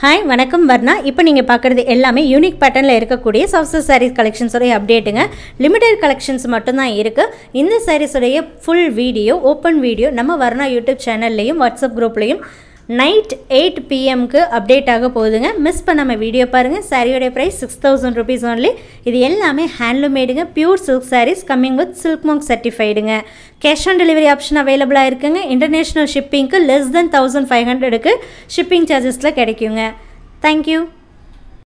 hi வணக்கம் வர்ணா இப்போ நீங்கள் பார்க்குறது எல்லாமே யூனிக் பேட்டர்னில் இருக்கக்கூடிய சாஃப்ட் சாரீஸ் கலெக்ஷன்ஸோடைய அப்டேட்டுங்க லிமிடெட் கலெக்ஷன்ஸ் மட்டும்தான் இருக்குது இந்த சாரீஸோடைய ஃபுல் வீடியோ ஓப்பன் வீடியோ நம்ம வர்ணா யூடியூப் சேனல்லையும் வாட்ஸ்அப் குரூப்லேயும் நைட் எயிட் பிஎம்க்கு அப்டேட் ஆக போகுதுங்க மிஸ் பண்ணாமல் வீடியோ பாருங்கள் சாரியோடைய price six thousand rupees only இது எல்லாமே ஹேண்ட்லூம் மேடுங்க pure silk sarees coming with silk mark சர்டிஃபைடுங்க கேஷ் ஆன் டெலிவரி ஆப்ஷன் அவைலபிளாக இருக்குங்க இன்டர்நேஷ்னல் ஷிப்பிங்க்கு லெஸ் தென் தௌசண்ட் ஃபைவ் ஹண்ட்ரடுக்கு ஷிப்பிங் சார்ஜஸில் கிடைக்குங்க தேங்க்யூ